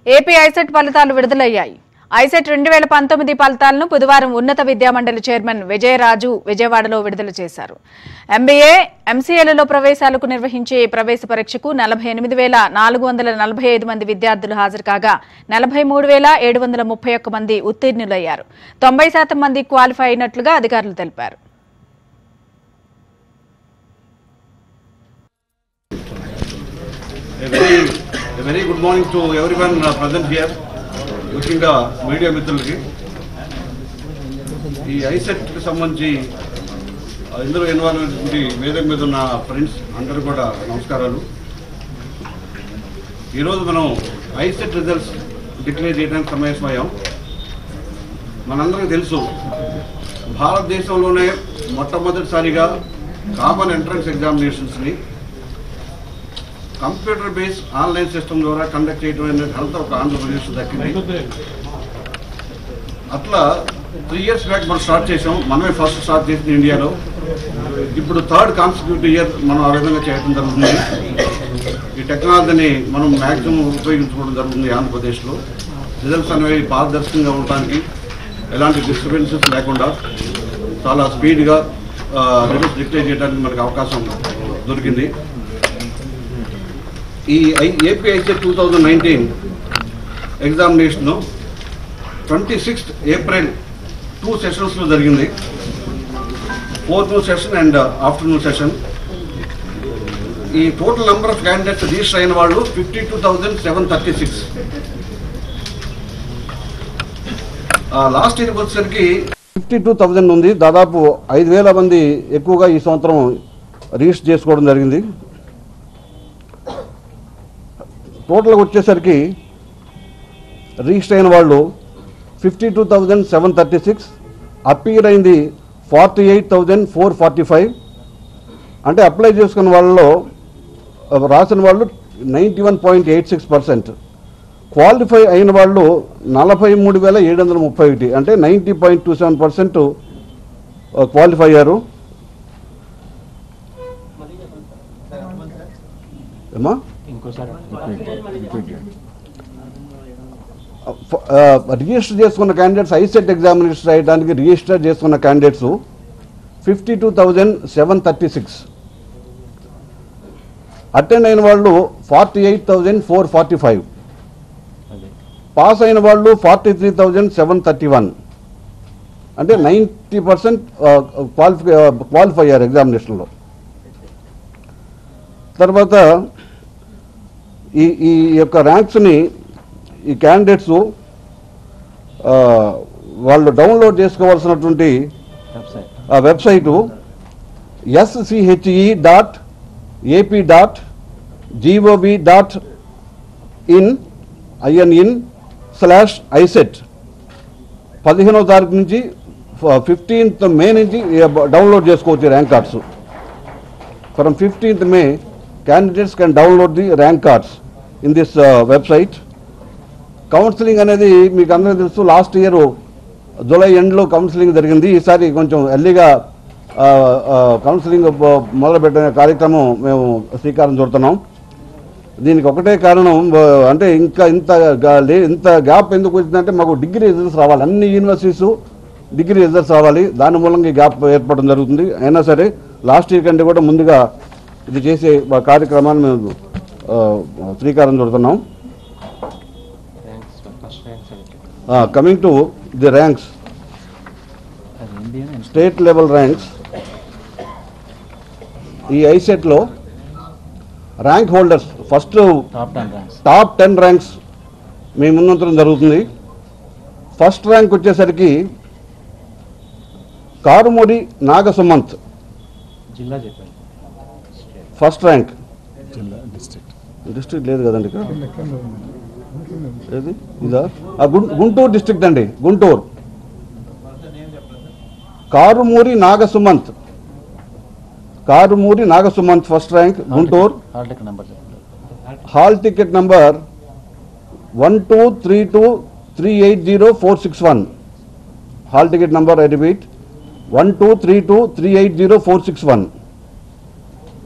AP ICET ఫలితాలు విడుదలయ్యాయి ICET రెండు వేల పంతొమ్మిది ఫలితాలను బుధవారం ఉన్నత విద్యామండలి చైర్మన్ విజయరాజు విజయవాడలో విడుదల చేశారు ఎంబీఏ ఎంసీఏలలో ప్రవేశాలకు నిర్వహించే ఈ ప్రవేశ పరీక్షకు నలభై ఎనిమిది వేల నాలుగు వందల నలభై ఐదు మంది విద్యార్థులు హాజరు కాగా నలభై మూడు వేల ఏడు వందల ముప్పై ఒక్క మంది ఉత్తీర్ణులయ్యారు తొంభై శాతం మంది క్వాలిఫై అయినట్లుగా అధికారులు తెలిపారు A very, a very good morning to everyone uh, present here. ముఖ్యంగా మీడియా మిత్రులకి ఈ ఐసెట్కి సంబంధించి ఆ, ఇందులో ఇన్వాల్వ్ అయినటువంటి వేదిక మీద ఉన్న ఫ్రెండ్స్ అందరూ కూడా నమస్కారాలు ఈరోజు మనం ఐసెట్ రిజల్ట్స్ డిక్లేర్ చేయడానికి సమావేశమయ్యాం మనందరికీ తెలుసు భారతదేశంలోనే మొట్టమొదటిసారిగా కామన్ ఎంట్రన్స్ ఎగ్జామినేషన్స్ని కంప్యూటర్ బేస్ ఆన్లైన్ సిస్టమ్ ద్వారా కండక్ట్ చేయడం అనేది అంతా ఒక ఆంధ్రప్రదేశ్ దక్కింది అట్లా త్రీ ఇయర్స్ బ్యాక్ మనం స్టార్ట్ చేసాం మనమే ఫస్ట్ స్టార్ట్ చేసింది ఇండియాలో ఇప్పుడు థర్డ్ కాన్స్టిట్యూటివ్ ఇయర్ మనం ఆ విధంగా చేయడం జరుగుతుంది ఈ టెక్నాలజీని మనం మ్యాక్సిమం ఉపయోగించుకోవడం జరుగుతుంది ఆంధ్రప్రదేశ్లో రిజల్ట్స్ అనేవి పారదర్శకంగా ఉండటానికి ఎలాంటి డిస్టర్బెన్సెస్ లేకుండా చాలా స్పీడ్గా రిజల్ట్స్ డిక్లేర్ చేయడానికి మనకు అవకాశం దొరికింది ఈ AP ICET two thousand nineteen examination twenty sixth April two సెషన్స్లో జరిగింది forenoon session and afternoon session ఈ total number of candidates register అయిన వాళ్ళు fifty two thousand seven thirty six last year వచ్చేసరికి ఫిఫ్టీ టూ థౌజండ్ ఉంది దాదాపు ఐదు వేల మంది ఎక్కువగా ఈ సంవత్సరం రిజిస్టర్ చేసుకోవడం జరిగింది టోటల్గా వచ్చేసరికి రిజిస్టర్ అయిన వాళ్ళు fifty two thousand seven thirty six appear అయింది forty eight thousand four forty five అంటే అప్లై చేసుకున్న వాళ్ళలో ఆ, రాసిన వాళ్ళు ninety one point eight six percent qualify అయిన వాళ్ళు నలభై మూడు వేల ఏడు వందల ముప్పై ఒకటి అంటే ninety point two seven percent qualify అయ్యారు ఏమా రిజిస్టర్ చేసుకున్న క్యాండిడేట్స్ ఐసెట్ ఎగ్జామినేషన్ రాయడానికి రిజిస్టర్ చేసుకున్న candidates fifty two thousand seven thirty six attend అయిన వాళ్ళు forty eight thousand four forty five pass అయిన వాళ్ళు forty three thousand seven thirty one అంటే నైంటీ పర్సెంట్ క్వాలిఫై క్వాలిఫై అయ్యారు ఎగ్జామినేషన్లో తర్వాత ఈ ఈ యొక్క ర్యాంక్స్ని ఈ క్యాండిడేట్స్ వాళ్ళు డౌన్లోడ్ చేసుకోవాల్సినటువంటి ఆ website SCHE dot AP dot GOV dot in IN in slash ICET పదిహేనవ తారీఖు నుంచి ఫిఫ్టీన్త్ మే నుంచి డౌన్లోడ్ చేసుకోవచ్చు rank cards from fifteenth May candidates can download the rank cards in this website counselling అనేది మీకు అందరికీ తెలుసు లాస్ట్ ఇయర్ జూలై ఎండ్లో కౌన్సిలింగ్ జరిగింది ఈసారి కొంచెం ఎర్లీగా కౌన్సిలింగ్ మొదలుపెట్టిన కార్యక్రమం మేము శ్రీకారం చుడుతున్నాం దీనికి ఒకటే కారణం ఆ, అంటే ఇంకా ఇంత గా- లే- ఇంత గ్యాప్ ఎందుకు వచ్చిందంటే మాకు డిగ్రీ రిజల్ట్స్ రావాలి అన్ని యూనివర్సిటీస్ డిగ్రీ రిజల్ట్స్ రావాలి దాని మూలంగా ఈ గ్యాప్ ఏర్పడడం జరుగుతుంది అయినా సరే లాస్ట్ ఇయర్ కంటే కూడా ముందుగా ఇది చేసే మా కార్యక్రమాన్ని మేము ఆ, శ్రీకారం చుడుతున్నాం ర్యాంక్స్ ఫస్ట్ ర్యాంక్స్ అయితే కమింగ్ టు ది ర్యాంక్స్ అది Indian and state level ranks ఈ ఐసెట్లో rank holders first top ten ranks top ten ranks మీ ముందుంచడం జరుగుతుంది ఫస్ట్ ర్యాంక్ వచ్చేసరికి కారుమూరి నాగసుమంత్ జిల్లా చెప్పండి స్టేట్ ఫస్ట్ ర్యాంక్ జిల్లా డిస్ట్రిక్ట్ డిస్ట్రిక్ట్ లేదు కదండి ఇక్కడ ఏది ఇదా ఆ, గుం- గుంటూరు డిస్ట్రిక్ట్ అండి Guntur Karumuri Nagasumanth Karumuri Nagasumanth first rank Guntur hall ticket number చెప్పండి hall ticket number one two three two three eight zero four six one hall ticket number I repeat one two three two three eight zero four six one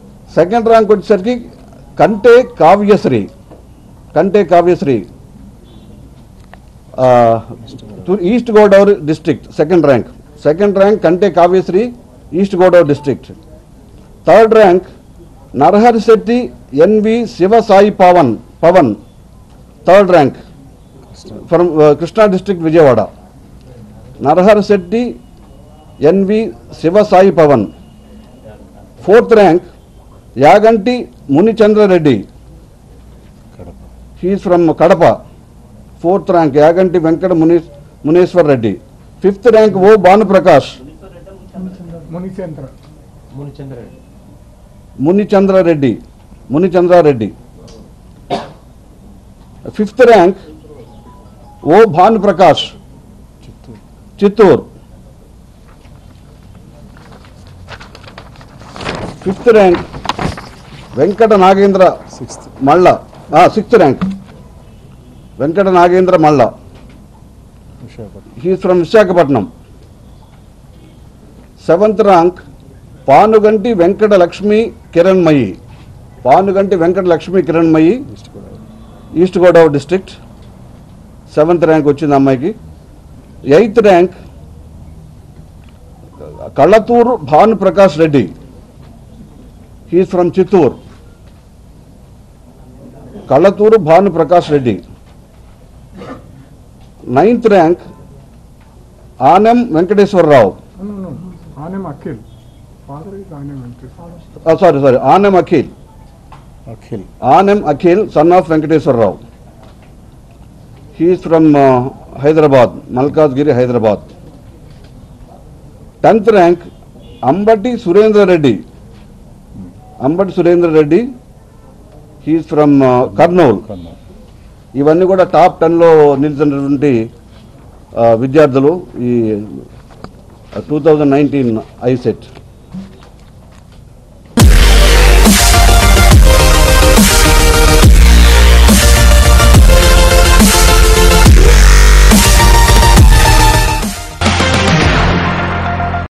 second rank వచ్చేసరికి Kante Kavyasri Kante Kavyasri East Godavari district second rank second rank Kante Kavyasri East Godavari district third rank Narahari Shetty N V Sivasai Pawan Pawan third rank from Krishna district Vijayawada Narahari Shetty N V Sivasai Pawan fourth rank Yaganti Munichandrareddy he's from Kadapa fourth rank Yaganti Venkata Muni Munishwar Reddy fifth rank O Bhanuprakash Munichandra Munichandreddy Munichandrareddy Munichandrareddy fifth rank O Bhanuprakash Chittoor Chittoor fifth rank Venkata Nagendra sixth Malla sixth rank Venkata Nagendra Malla Visakhapatnam he's from Visakhapatnam seventh rank Panuganti Venkata Lakshmi Kiranmayi Panuganti Venkata Lakshmi Kiranmayi East Godavari East Godavari district seventh rank వచ్చింది అమ్మాయికి eighth rank Kallathuru Bhanuprakash Reddy he's from Chittoor Kallathuru Bhanuprakash Reddy ninth rank Anam Venkateswararao Anam Akhil father is Anam Venkateswara sorry sorry Anam Akhil Akhil Anam Akhil son of Venkateswararao he's from Hyderabad Malkajgiri Hyderabad tenth rank Ambati Surendra Reddy Ambati Surendra Reddy he's from Kurnool Kurnool ఇవన్నీ కూడా top టెన్లో నిలిచినటువంటి ఆ, విద్యార్థులు ఈ two thousand nineteen ICET